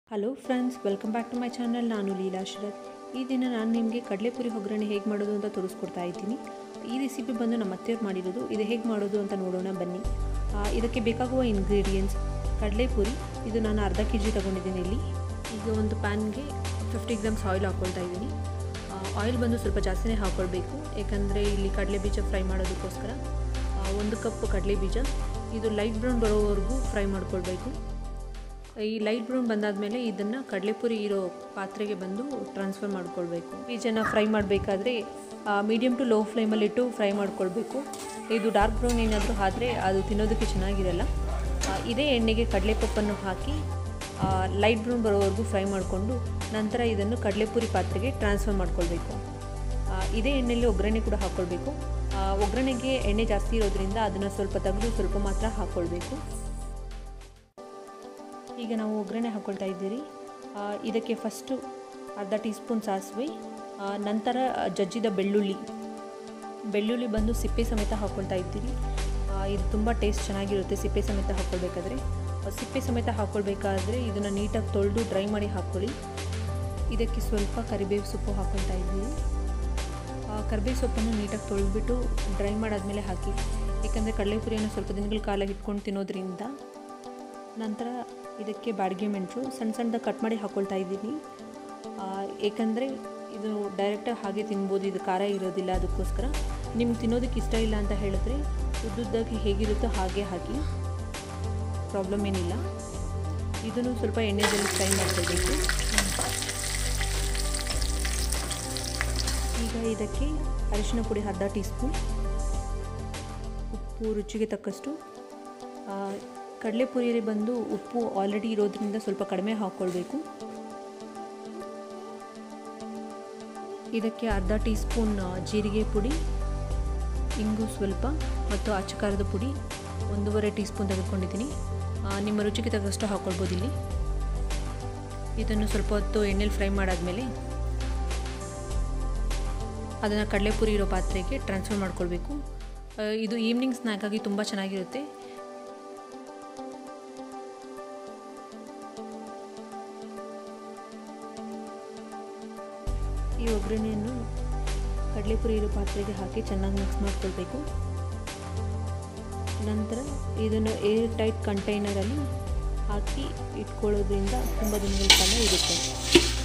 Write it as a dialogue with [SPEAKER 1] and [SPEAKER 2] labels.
[SPEAKER 1] hello friends welcome back to my channel ನಾನು ಲೀಲಾ ಶರತ್ ಈ ದಿನ ನಾನು ನಿಮಗೆ ಕಡಲೆಪುರಿ ಒಗ್ಗರಣೆ ಹೇಗೆ ಮಾಡೋದು ಅಂತ ತೋರಿಸ್ಕೊಡ್ತಾ ಇದ್ದೀನಿ ಈ ರೆಸಿಪಿ ಬಂದು ನಮ್ಮ ಅತ್ತೆಯವ್ರು ಮಾಡಿರೋದು ಇದು ಹೇಗೆ ಮಾಡೋದು ಅಂತ ನೋಡೋಣ ಬನ್ನಿ ಆ, ಇದಕ್ಕೆ ಬೇಕಾಗುವ ಇಂಗ್ರೀಡಿಯೆಂಟ್ಸ್ ಕಡಲೆಪುರಿ ಇದು ನಾನು ಅರ್ಧ ಕೆ ಜಿ ತೊಗೊಂಡಿದ್ದೀನಿ ಇಲ್ಲಿ ಈಗ ಒಂದು ಪ್ಯಾನ್ಗೆ ಫಿಫ್ಟಿ ಗ್ರಾಮ್ಸ್ ಆಯಿಲ್ ಹಾಕ್ಕೊಳ್ತಾ ಇದ್ದೀನಿ ಆಯಿಲ್ ಬಂದು ಸ್ವಲ್ಪ ಜಾಸ್ತಿನೇ ಹಾಕ್ಕೊಳ್ಬೇಕು ಏಕೆಂದರೆ ಇಲ್ಲಿ ಕಡಲೆ ಬೀಜ ಫ್ರೈ ಮಾಡೋದಕ್ಕೋಸ್ಕರ ಆ, ಒಂದು ಕಪ್ ಕಡಲೆ ಬೀಜ ಇದು ಲೈಟ್ ಬ್ರೌನ್ ಬರೋವರೆಗೂ ಫ್ರೈ ಮಾಡ್ಕೊಳ್ಬೇಕು ಈ ಲೈಟ್ ಬ್ರೌನ್ ಬಂದಾದಮೇಲೆ ಇದನ್ನು ಕಡಲೆಪುರಿ ಇರೋ ಪಾತ್ರೆಗೆ ಬಂದು ಟ್ರಾನ್ಸ್ಫರ್ ಮಾಡ್ಕೊಳ್ಬೇಕು ಬೀಜನ ಫ್ರೈ ಮಾಡಬೇಕಾದ್ರೆ ಮೀಡಿಯಮ್ ಟು ಲೋ ಫ್ಲೇಮಲ್ಲಿಟ್ಟು ಫ್ರೈ ಮಾಡ್ಕೊಳ್ಬೇಕು ಇದು ಡಾರ್ಕ್ ಬ್ರೌನ್ ಏನಾದರೂ ಆದರೆ ಅದು ತಿನ್ನೋದಕ್ಕೆ ಚೆನ್ನಾಗಿರಲ್ಲ ಆ, ಇದೇ ಎಣ್ಣೆಗೆ ಕಡಲೆಪಪ್ಪನ್ನು ಹಾಕಿ ಲೈಟ್ ಬ್ರೌನ್ ಬರೋವರೆಗೂ ಫ್ರೈ ಮಾಡಿಕೊಂಡು ನಂತರ ಇದನ್ನು ಕಡಲೆಪುರಿ ಪಾತ್ರೆಗೆ ಟ್ರಾನ್ಸ್ಫರ್ ಮಾಡ್ಕೊಳ್ಬೇಕು ಆ, ಇದೇ ಎಣ್ಣೆಯಲ್ಲಿ ಒಗ್ಗರಣೆ ಕೂಡ ಹಾಕ್ಕೊಳ್ಬೇಕು ಆ, ಒಗ್ಗರಣೆಗೆ ಎಣ್ಣೆ ಜಾಸ್ತಿ ಇರೋದ್ರಿಂದ ಅದನ್ನು ಸ್ವಲ್ಪ ತೆಗೆದು ಸ್ವಲ್ಪ ಮಾತ್ರ ಹಾಕ್ಕೊಳ್ಬೇಕು ಈಗ ನಾವು ಒಗ್ಗರಣೆ ಹಾಕ್ಕೊಳ್ತಾ ಇದ್ದೀರಿ ಆ, ಇದಕ್ಕೆ ಫಸ್ಟು ಅರ್ಧ ಟೀ ಸ್ಪೂನ್ ಸಾಸಿವೆ ಆ, ನಂತರ ಜಜ್ಜಿದ ಬೆಳ್ಳುಳ್ಳಿ ಬೆಳ್ಳುಳ್ಳಿ ಬಂದು ಸಿಪ್ಪೆ ಸಮೇತ ಹಾಕ್ಕೊಳ್ತಾ ಇದ್ದೀರಿ ಆ, ಇದು ತುಂಬ ಟೇಸ್ಟ್ ಚೆನ್ನಾಗಿರುತ್ತೆ ಸಿಪ್ಪೆ ಸಮೇತ ಹಾಕ್ಕೊಳ್ಬೇಕಾದ್ರೆ ಆ, ಸಿಪ್ಪೆ ಸಮೇತ ಹಾಕ್ಕೊಳ್ಬೇಕಾದ್ರೆ ಇದನ್ನು ನೀಟಾಗಿ ತೊಳೆದು ಡ್ರೈ ಮಾಡಿ ಹಾಕ್ಕೊಳ್ಳಿ ಇದಕ್ಕೆ ಸ್ವಲ್ಪ ಕರಿಬೇವು ಸೊಪ್ಪು ಹಾಕ್ಕೊಳ್ತಾ ಇದ್ದೀರಿ ಆ, ಕರಿಬೇವು ಸೊಪ್ಪನ್ನು ನೀಟಾಗಿ ತೊಳೆದ್ಬಿಟ್ಟು ಡ್ರೈ ಮಾಡಾದ್ಮೇಲೆ ಹಾಕಿ ಏಕೆಂದರೆ ಕಡಲೆಪುರಿಯನ್ನು ಸ್ವಲ್ಪ ದಿನಗಳ ಕಾಲ ಇಟ್ಕೊಂಡು ತಿನ್ನೋದ್ರಿಂದ ನಂತರ ಇದಕ್ಕೆ ಬಾಡಿಗೆ ಮೆಣಸು ಸಣ್ಣ ಸಣ್ಣದಾಗಿ ಕಟ್ ಮಾಡಿ ಹಾಕ್ಕೊಳ್ತಾ ಇದ್ದೀನಿ ಏಕೆಂದರೆ ಇದು ಡೈರೆಕ್ಟಾಗಿ ಹಾಗೆ ತಿನ್ಬೋದು ಇದು ಖಾರ ಇರೋದಿಲ್ಲ ಅದಕ್ಕೋಸ್ಕರ ನಿಮ್ಗೆ ತಿನ್ನೋದಕ್ಕೆ ಇಷ್ಟ ಇಲ್ಲ ಅಂತ ಹೇಳಿದ್ರೆ ಉದ್ದುದ್ದಾಗಿ ಹೇಗಿರುತ್ತೋ ಹಾಗೆ ಹಾಕಿ ಪ್ರಾಬ್ಲಮ್ ಏನಿಲ್ಲ ಇದನ್ನು ಸ್ವಲ್ಪ ಎಣ್ಣೆಯಲ್ಲಿ ಫ್ರೈ ಮಾಡ್ಕೊಳ್ಬೇಕು ಈಗ ಇದಕ್ಕೆ ಅರಿಶಿನ ಪುಡಿ ಅರ್ಧ ಟೀ ಸ್ಪೂನ್ ಉಪ್ಪು ರುಚಿಗೆ ತಕ್ಕಷ್ಟು ಆ, ಕಡಲೆಪುರಿಯಲ್ಲಿ ಬಂದು ಉಪ್ಪು ಆಲ್ರೆಡಿ ಇರೋದ್ರಿಂದ ಸ್ವಲ್ಪ ಕಡಿಮೆ ಹಾಕ್ಕೊಳ್ಬೇಕು ಇದಕ್ಕೆ ಅರ್ಧ ಟೀ ಸ್ಪೂನ್ ಆ, ಜೀರಿಗೆ ಪುಡಿ ಇಂಗು ಸ್ವಲ್ಪ ಮತ್ತು ಅಚ್ಚಕಾರದ ಪುಡಿ ಒಂದೂವರೆ ಟೀ ಸ್ಪೂನ್ ತೆಗೆದುಕೊಂಡಿದ್ದೀನಿ ಆ, ನಿಮ್ಮ ರುಚಿಗೆ ತಕ್ಕಷ್ಟು ಹಾಕ್ಕೊಳ್ಬೋದು ಇಲ್ಲಿ ಇದನ್ನು ಸ್ವಲ್ಪ ಹೊತ್ತು ಎಣ್ಣೆಲಿ ಫ್ರೈ ಮಾಡಾದಮೇಲೆ ಅದನ್ನು ಕಡಲೆಪುರಿ ಇರೋ ಪಾತ್ರೆಗೆ ಟ್ರಾನ್ಸ್ಫರ್ ಮಾಡ್ಕೊಳ್ಬೇಕು ಆ, ಇದು ಈವ್ನಿಂಗ್ ಸ್ನ್ಯಾಕ್ ಆಗಿ ತುಂಬ ಚೆನ್ನಾಗಿರುತ್ತೆ ಈ ಒಗ್ಗರಣೆಯನ್ನು ಕಡಲೆಪುರಿ ಇರೋ ಪಾತ್ರೆಗೆ ಹಾಕಿ ಚೆನ್ನಾಗಿ ಮಿಕ್ಸ್ ಮಾಡ್ಕೊಳ್ಬೇಕು ನಂತರ ಇದನ್ನು ಏರ್ ಟೈಟ್ ಕಂಟೈನರಲ್ಲಿ ಹಾಕಿ ಇಟ್ಕೊಳ್ಳೋದ್ರಿಂದ ತುಂಬ ದಿನಗಳ ಕಾಲ ಇರುತ್ತೆ